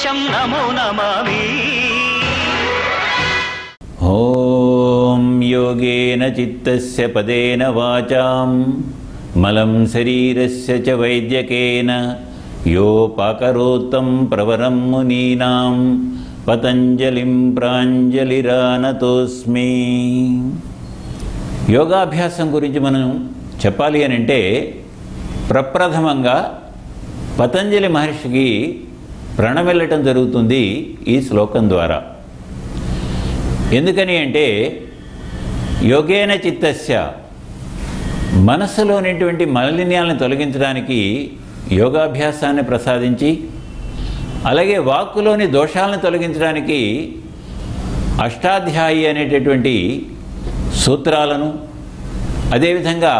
యోగేశం నమో నమామి ॐ योगेन चित्तस्य पदेन वाचां मलं शरीरस्य च वैद्यकेन योपाकरोत्तं प्रवरं मुनीनां పతంజలిం ప్రాంజలిరానతోస్మి యోగాభ్యాసం గురించి మనం చెప్పాలి అని అంటే ప్రప్రథమంగా పతంజలి మహర్షికి ప్రణమిల్లటం జరుగుతుంది ఈ శ్లోకం ద్వారా ఎందుకని అంటే యోగేన చిత్తస్య మనస్సులోనేటువంటి మాలిన్యాలను తొలగించడానికి యోగాభ్యాసాన్ని ప్రసాదించి అలాగే వాక్కులోని దోషాలను తొలగించడానికి అష్టాధ్యాయి అనేటటువంటి సూత్రాలను అదేవిధంగా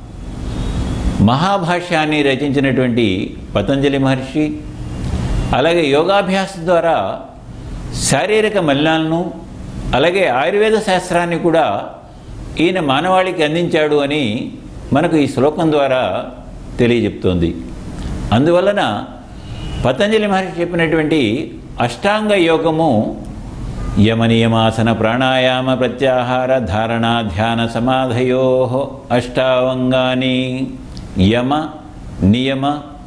మహాభాష్యాన్ని రచించినటువంటి పతంజలి మహర్షి అలాగే యోగాభ్యాసం ద్వారా శారీరక మలినాలను అలాగే ఆయుర్వేద శాస్త్రాన్ని కూడా ఈయన మానవాళికి అందించాడు అని మనకు ఈ శ్లోకం ద్వారా తెలియజెప్తోంది అందువలన పతంజలి మహర్షి చెప్పినటువంటి అష్టాంగ యోగము యమనియమాసన ప్రాణాయామ ప్రత్యాహార ధారణ ధ్యాన సమాధయో అష్టావంగాని యమ నియమ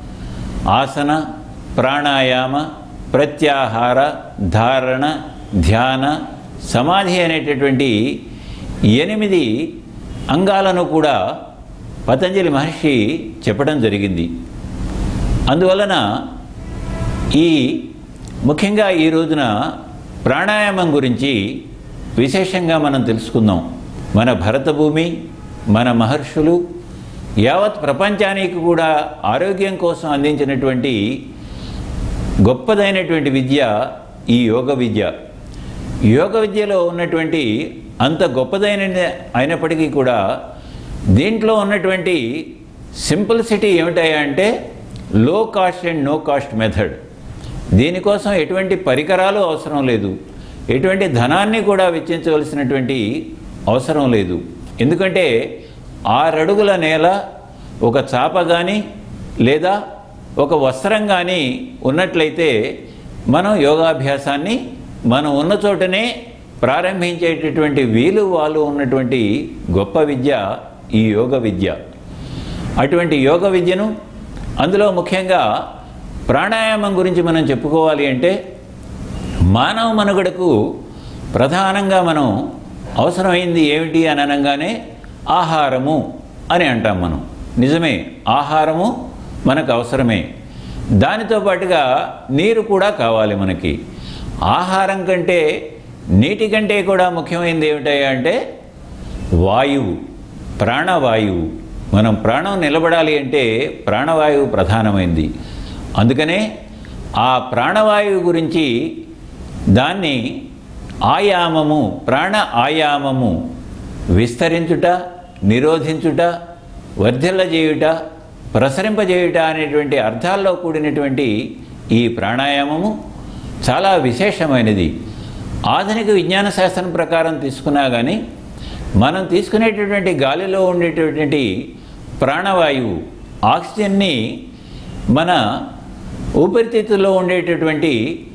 ఆసన ప్రాణాయామ ప్రత్యాహార ధారణ ధ్యాన సమాధి అనేటటువంటి ఎనిమిది అంగాలను కూడా పతంజలి మహర్షి చెప్పడం జరిగింది అందువలన ఈ ముఖ్యంగా ఈ రోజున ప్రాణాయామం గురించి విశేషంగా మనం తెలుసుకుందాం మన భరతభూమి మన మహర్షులు యావత్ ప్రపంచానికి కూడా ఆరోగ్యం కోసం అందించినటువంటి గొప్పదైనటువంటి విద్య ఈ యోగ విద్య యోగ విద్యలో ఉన్నటువంటి అంత గొప్పదైన అయినప్పటికీ కూడా దీంట్లో ఉన్నటువంటి సింప్లిసిటీ ఏమిటాయా అంటే low cost and no cost method దీనికోసం ఎటువంటి పరికరాలు అవసరం లేదు ఎటువంటి ధనాన్ని కూడా వెచ్చించవలసినటువంటి అవసరం లేదు ఎందుకంటే ఆరడుగుల నేల ఒక చాప కానీ లేదా ఒక వస్త్రం కానీ ఉన్నట్లయితే మనం యోగాభ్యాసాన్ని మనం ఉన్న చోటనే ప్రారంభించేటటువంటి వీలు వాళ్ళు ఉన్నటువంటి గొప్ప విద్య ఈ యోగ విద్య అటువంటి యోగ విద్యను అందులో ముఖ్యంగా ప్రాణాయామం గురించి మనం చెప్పుకోవాలి అంటే మానవ మనుగడకు ప్రధానంగా మనం అవసరమైంది ఏమిటి అని అనగానే ఆహారము అని అంటాం మనం నిజమే ఆహారము మనకు అవసరమే దానితో పాటుగా నీరు కూడా కావాలి మనకి ఆహారం కంటే నీటి కంటే కూడా ముఖ్యమైనది ఏమిటాయి అంటే వాయువు ప్రాణవాయువు మనం ప్రాణం నిలబడాలి అంటే ప్రాణవాయువు ప్రధానమైంది అందుకనే ఆ ప్రాణవాయువు గురించి దాన్ని ఆయామము ప్రాణ ఆయామము విస్తరించుట నిరోధించుట వర్ధిల్లజేయుట ప్రసరింపజేయుట అనేటువంటి అర్థాల్లో కూడినటువంటి ఈ ప్రాణాయామము చాలా విశేషమైనది ఆధునిక విజ్ఞాన శాస్త్రం ప్రకారం తీసుకున్నా కానీ మనం తీసుకునేటటువంటి గాలిలో ఉండేటటువంటి ప్రాణవాయువు ఆక్సిజన్ని మన ఊపిరితిత్తుల్లో ఉండేటటువంటి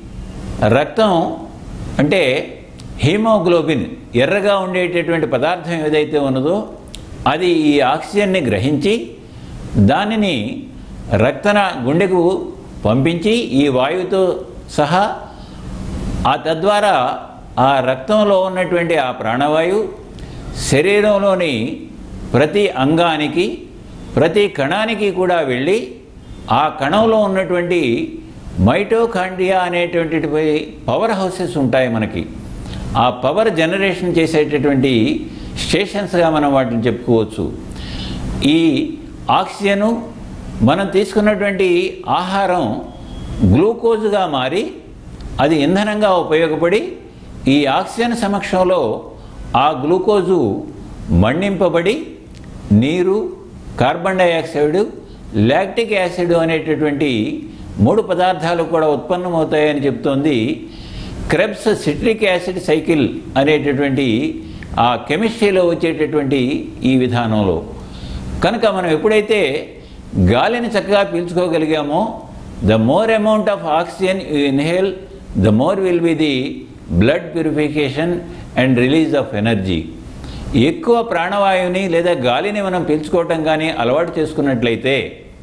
రక్తం అంటే హీమోగ్లోబిన్ ఎర్రగా ఉండేటటువంటి పదార్థం ఏదైతే ఉన్నదో అది ఈ ఆక్సిజన్ని గ్రహించి దానిని రక్తన గుండెకు పంపించి ఈ వాయువుతో సహా ఆ తద్వారా ఆ రక్తంలో ఉన్నటువంటి ఆ ప్రాణవాయువు శరీరంలోని ప్రతి అంగానికి ప్రతి కణానికి కూడా వెళ్ళి ఆ కణంలో ఉన్నటువంటి మైటోకాండ్రియా అనేటువంటి పవర్ హౌసెస్ ఉంటాయి మనకి ఆ పవర్ జనరేషన్ చేసేటటువంటి స్టేషన్స్గా మనం వాటిని చెప్పుకోవచ్చు ఈ ఆక్సిజను మనం తీసుకున్నటువంటి ఆహారం గ్లూకోజ్గా మారి అది ఇంధనంగా ఉపయోగపడి ఈ ఆక్సిజన్ సమక్షంలో ఆ గ్లూకోజు మండింపబడి నీరు కార్బన్ డైఆక్సైడ్ లాక్టిక్ యాసిడ్ అనేటటువంటి మూడు పదార్థాలు కూడా ఉత్పన్నమవుతాయని చెప్తోంది క్రెబ్స్ సిట్రిక్ యాసిడ్ సైకిల్ అనేటటువంటి ఆ కెమిస్ట్రీలో వచ్చేటటువంటి ఈ విధానంలో కనుక మనం ఎప్పుడైతే గాలిని చక్కగా పీల్చుకోగలిగామో the more amount of oxygen you inhale the more will be the blood purification and release of energy ఎక్కువ ప్రాణవాయువుని లేదా గాలిని మనం పీల్చుకోవటం కానీ అలవాటు చేసుకున్నట్లయితే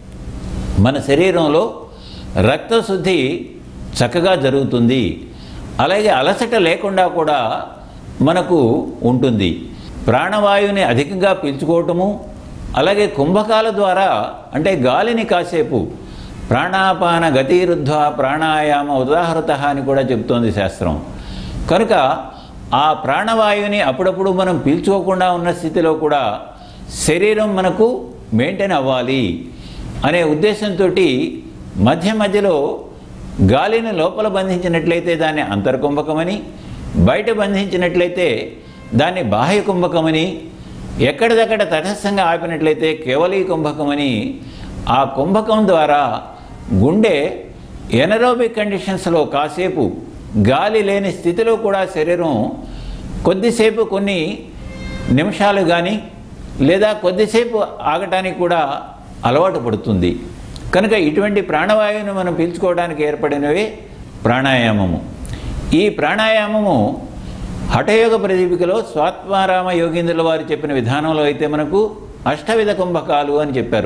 మన శరీరంలో రక్తశుద్ధి చక్కగా జరుగుతుంది అలాగే అలసట లేకుండా కూడా మనకు ఉంటుంది ప్రాణవాయువుని అధికంగా పీల్చుకోవటము అలాగే కుంభకాల ద్వారా అంటే గాలిని కాసేపు ప్రాణాపాన గతిరుద్ధ ప్రాణాయామ ఉదాహరత అని కూడా చెప్తోంది శాస్త్రం కనుక ఆ ప్రాణవాయువుని అప్పుడప్పుడు మనం పీల్చుకోకుండా ఉన్న స్థితిలో కూడా శరీరం మనకు మెయింటైన్ అవ్వాలి అనే ఉద్దేశంతో మధ్య మధ్యలో గాలిని లోపల బంధించినట్లయితే దాన్ని అంతర్కుంభకమని బయట బంధించినట్లయితే దాన్ని బాహ్య కుంభకమని ఎక్కడిదక్కడ తటస్థంగా ఆపినట్లయితే కేవలీ కుంభకమని ఆ కుంభకం ద్వారా గుండె ఎనరోబిక్ కండిషన్స్లో కాసేపు గాలి లేని స్థితిలో కూడా శరీరం కొద్దిసేపు కొన్ని నిమిషాలు కానీ లేదా కొద్దిసేపు ఆగటానికి కూడా అలవాటు పడుతుంది కనుక ఇటువంటి ప్రాణవాయువును మనం పీల్చుకోవడానికి ఏర్పడినవే ప్రాణాయామము ఈ ప్రాణాయామము హఠయోగ ప్రదీపికలో స్వాత్మారామ యోగీంద్రుల వారు చెప్పిన విధానంలో అయితే మనకు అష్టవిధ కుంభకాలు అని చెప్పారు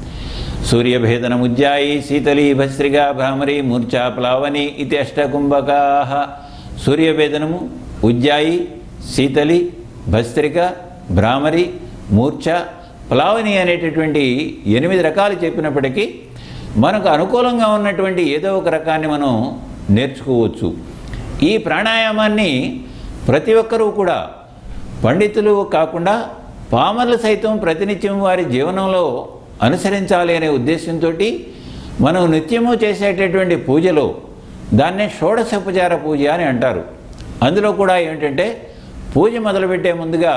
సూర్యభేదనముజ్జాయి శీతలి భస్రిగా భ్రామరి మూర్ఛా ప్లావని ఇది అష్టకుంభకా సూర్యభేదనము ఉజ్జాయి శీతలి భస్త్రిక భ్రామరి మూర్ఛ ప్లావని అనేటటువంటి ఎనిమిది రకాలు చెప్పినప్పటికీ మనకు అనుకూలంగా ఉన్నటువంటి ఏదో ఒక రకాన్ని మనం నేర్చుకోవచ్చు ఈ ప్రాణాయామాన్ని ప్రతి ఒక్కరూ కూడా పండితులు కాకుండా పామర్లు సైతం ప్రతినిత్యం వారి జీవనంలో అనుసరించాలి అనే ఉద్దేశంతో మనం నిత్యము చేసేటటువంటి పూజలో దాన్నే షోడశోపచార పూజ అని అంటారు అందులో కూడా ఏమిటంటే పూజ మొదలుపెట్టే ముందుగా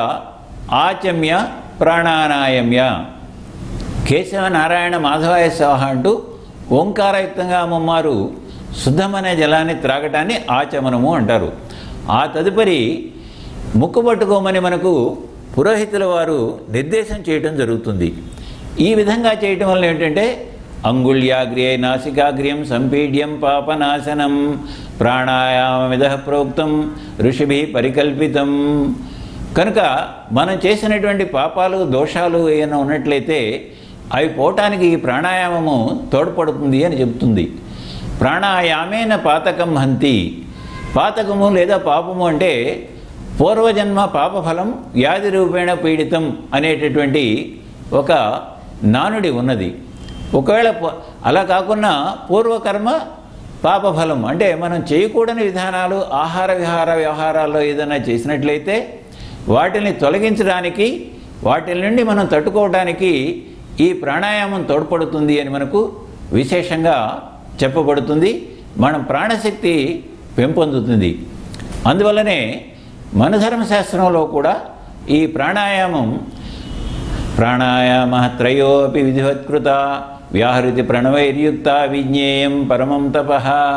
ఆచమ్య ప్రాణానాయమ్య కేశవ నారాయణ మాధవాయ సహ అంటూ ఓంకారయుక్తంగా ముమ్మారు శుద్ధమైన జలాన్ని త్రాగటాన్ని ఆచమనము అంటారు ఆ తదుపరి ముక్కు పట్టుకోమని మనకు పురోహితుల వారు నిర్దేశం చేయటం జరుగుతుంది ఈ విధంగా చేయటం వల్ల ఏంటంటే అంగుళ్యాగ్ర్యే నాసికాగ్ర్యం సంపీడ్యం పాపనాశనం ప్రాణాయామమిద ప్రోక్తం ఋషిభి పరికల్పితం కనుక మనం చేసినటువంటి పాపాలు దోషాలు ఏమైనా ఉన్నట్లయితే అవి పోవటానికి ఈ ప్రాణాయామము తోడ్పడుతుంది అని చెప్తుంది ప్రాణాయామేన పాతకం హంతి పాతకము లేదా పాపము అంటే పూర్వజన్మ పాపఫలం వ్యాధి రూపేణ పీడితం అనేటటువంటి ఒక నానుడి ఉన్నది ఒకవేళ ప- అలా కాకుండా పూర్వకర్మ పాపఫలం అంటే మనం చేయకూడని విధానాలు ఆహార విహార వ్యవహారాల్లో ఏదైనా చేసినట్లయితే వాటిని తొలగించడానికి వాటి నుండి మనం తట్టుకోవడానికి ఈ ప్రాణాయామం తోడ్పడుతుంది అని మనకు విశేషంగా చెప్పబడుతుంది మనం ప్రాణశక్తి పెంపొందుతుంది అందువల్లనే మన ధర్మశాస్త్రంలో కూడా ఈ ప్రాణాయామం ప్రాణాయామ త్రయోపి విధివత్కృత వ్యాహృతి ప్రణవైర్యుక్త విజ్ఞేయం పరమం తప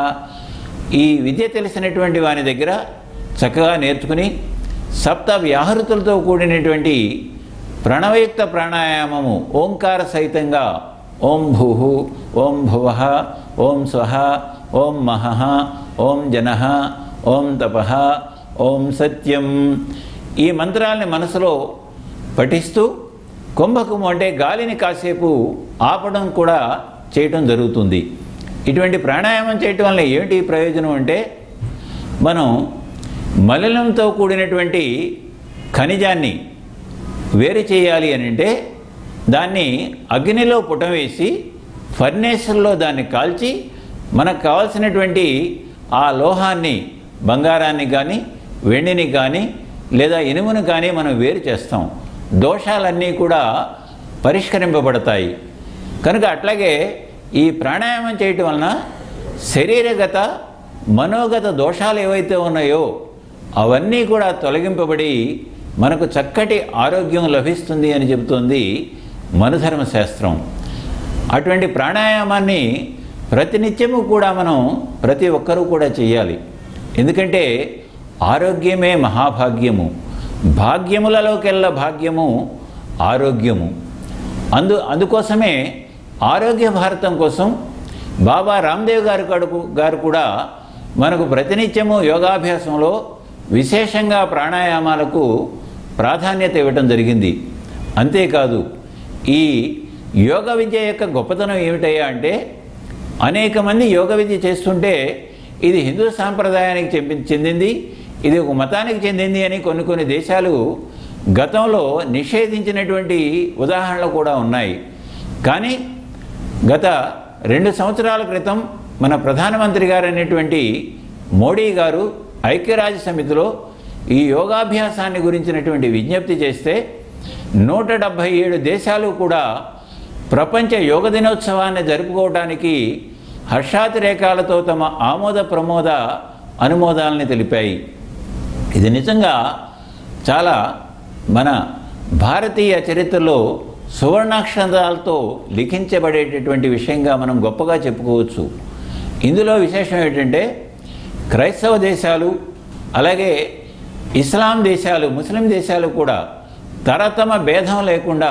ఈ విద్య తెలిసినటువంటి వాని దగ్గర చక్కగా నేర్చుకుని సప్త వ్యాహృతులతో కూడినటువంటి ప్రణవయుక్త ప్రాణాయామము ఓంకార సహితంగా ఓం భూ ఓం భువ ఓం స్వహ ఓం మహ ఓం జన ఓం తప ఓం సత్యం ఈ మంత్రాల్ని మనసులో పఠిస్తూ కుంభకము అంటే గాలిని కాసేపు ఆపడం కూడా చేయటం జరుగుతుంది ఇటువంటి ప్రాణాయామం చేయటం వల్ల ఏమిటి ప్రయోజనం అంటే మనం మలినంతో కూడినటువంటి ఖనిజాన్ని వేరు చేయాలి అని అంటే దాన్ని అగ్నిలో పుటవేసి ఫర్నేసుల్లో దాన్ని కాల్చి మనకు కావాల్సినటువంటి ఆ లోహాన్ని బంగారాన్ని కానీ వెండిని కానీ లేదా ఇనుమును కానీ మనం వేరు చేస్తాం దోషాలన్నీ కూడా పరిష్కరింపబడతాయి కనుక అట్లాగే ఈ ప్రాణాయామం చేయటం వలన శరీరగత మనోగత దోషాలు ఏవైతే ఉన్నాయో అవన్నీ కూడా తొలగింపబడి మనకు చక్కటి ఆరోగ్యం లభిస్తుంది అని చెబుతోంది మనుధర్మశాస్త్రం అటువంటి ప్రాణాయామాన్ని ప్రతినిత్యము కూడా మనం ప్రతి ఒక్కరూ కూడా చేయాలి ఎందుకంటే ఆరోగ్యమే మహాభాగ్యము భాగ్యములలోకెల్లా భాగ్యము ఆరోగ్యము అందు అందుకోసమే ఆరోగ్య భారతం కోసం బాబా రామ్దేవ్ గారు కడుకు గారు కూడా మనకు ప్రతినిత్యము యోగాభ్యాసంలో విశేషంగా ప్రాణాయామాలకు ప్రాధాన్యత ఇవ్వటం జరిగింది అంతేకాదు ఈ యోగ విద్య యొక్క గొప్పతనం ఏమిటయ్యా అంటే అనేక మంది యోగ విద్య చేస్తుంటే ఇది హిందూ సాంప్రదాయానికి చెంది- చెందింది ఇది ఒక మతానికి చెందింది అని కొన్ని కొన్ని దేశాలు గతంలో నిషేధించినటువంటి ఉదాహరణలు కూడా ఉన్నాయి కానీ గత రెండు సంవత్సరాల క్రితం మన ప్రధానమంత్రి గారు అనేటువంటి మోడీ గారు ఐక్యరాజ్య సమితిలో ఈ యోగాభ్యాసాన్ని గురించినటువంటి విజ్ఞప్తి చేస్తే నూట డెబ్భై ఏడు దేశాలు కూడా ప్రపంచ యోగ దినోత్సవాన్ని జరుపుకోవడానికి హర్షాతిరేకాలతో తమ ఆమోద ప్రమోద అనుమోదాలని తెలిపాయి ఇది నిజంగా చాలా మన భారతీయ చరిత్రలో సువర్ణాక్షరాలతో లిఖించబడేటటువంటి విషయంగా మనం గొప్పగా చెప్పుకోవచ్చు ఇందులో విశేషం ఏంటంటే క్రైస్తవ దేశాలు అలాగే ఇస్లాం దేశాలు ముస్లిం దేశాలు కూడా తరతమ భేదం లేకుండా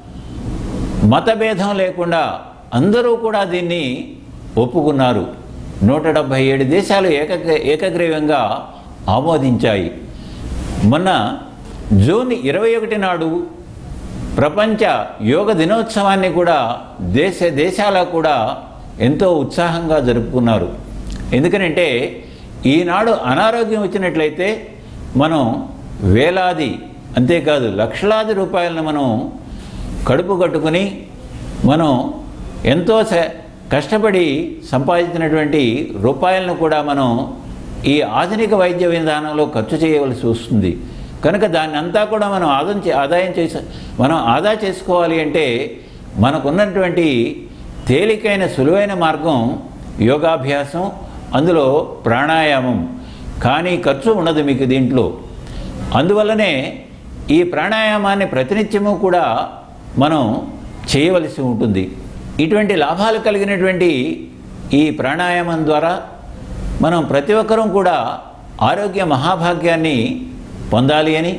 మతభేదం లేకుండా అందరూ కూడా దీన్ని ఒప్పుకున్నారు నూట డెబ్భై ఏడు దేశాలు ఏక ఏకగ్రీవంగా ఆమోదించాయి మొన్న జూన్ ఇరవై ఒకటి నాడు ప్రపంచ యోగ దినోత్సవాన్ని కూడా దేశ దేశాల కూడా ఎంతో ఉత్సాహంగా జరుపుకున్నారు ఎందుకనంటే ఈనాడు అనారోగ్యం వచ్చినట్లయితే మనం వేలాది అంతేకాదు లక్షలాది రూపాయలను మనం కడుపు కట్టుకుని మనం ఎంతో స- కష్టపడి సంపాదించినటువంటి రూపాయలను కూడా మనం ఈ ఆధునిక వైద్య విధానంలో ఖర్చు చేయవలసి వస్తుంది కనుక దాన్ని అంతా కూడా మనం ఆదాయం చే- ఆదాయం చేసే మనం ఆదా చేసుకోవాలి అంటే మనకున్నటువంటి తేలికైన సులువైన మార్గం యోగాభ్యాసం అందులో ప్రాణాయామం కానీ ఖర్చు ఉండదు మీకు దీంట్లో అందువల్లనే ఈ ప్రాణాయామాన్ని ప్రతినిత్యము కూడా మనం చేయవలసి ఉంటుంది ఇటువంటి లాభాలు కలిగినటువంటి ఈ ప్రాణాయామం ద్వారా మనం ప్రతి ఒక్కరూ కూడా ఆరోగ్య మహాభాగ్యాన్ని పొందాలి అని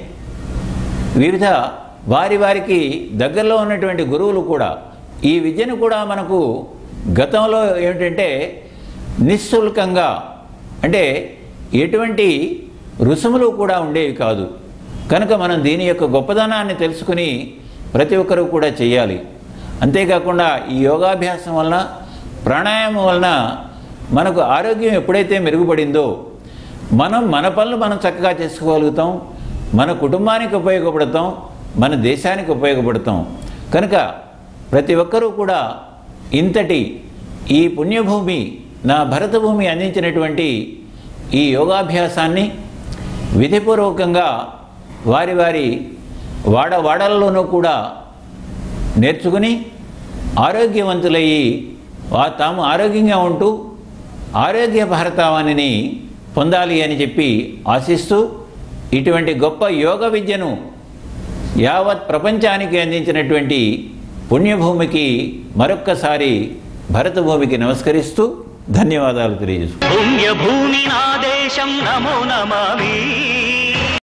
వివిధ వారి వారికి దగ్గరలో ఉన్నటువంటి గురువులు కూడా ఈ విద్యను కూడా మనకు గతంలో ఏమిటంటే నిశ్శుల్కంగా అంటే ఎటువంటి రుసుములు కూడా ఉండేవి కాదు కనుక మనం దీని యొక్క గొప్పదనాన్ని తెలుసుకుని ప్రతి ఒక్కరూ కూడా చేయాలి అంతేకాకుండా ఈ యోగాభ్యాసం వలన ప్రాణాయామం వలన మనకు ఆరోగ్యం ఎప్పుడైతే మెరుగుపడిందో మనం మన పనులు మనం చక్కగా చేసుకోగలుగుతాం మన కుటుంబానికి ఉపయోగపడతాం మన దేశానికి ఉపయోగపడతాం కనుక ప్రతి ఒక్కరూ కూడా ఇంతటి ఈ పుణ్యభూమి నా భరతభూమి అందించినటువంటి ఈ యోగాభ్యాసాన్ని విధిపూర్వకంగా వారి వారి వాడ వాడలలోనూ కూడా నేర్చుకుని ఆరోగ్యవంతులయ్యి వా తాము ఆరోగ్యంగా ఉంటూ ఆరోగ్య భారతావాణిని పొందాలి అని చెప్పి ఆశిస్తూ ఇటువంటి గొప్ప యోగ విద్యను యావత్ ప్రపంచానికి అందించినటువంటి పుణ్యభూమికి మరొక్కసారి భరతభూమికి నమస్కరిస్తూ ధన్యవాదాలు తెలియజేస్తున్నాను పుణ్యభూమి నా దేశం నమో నమామి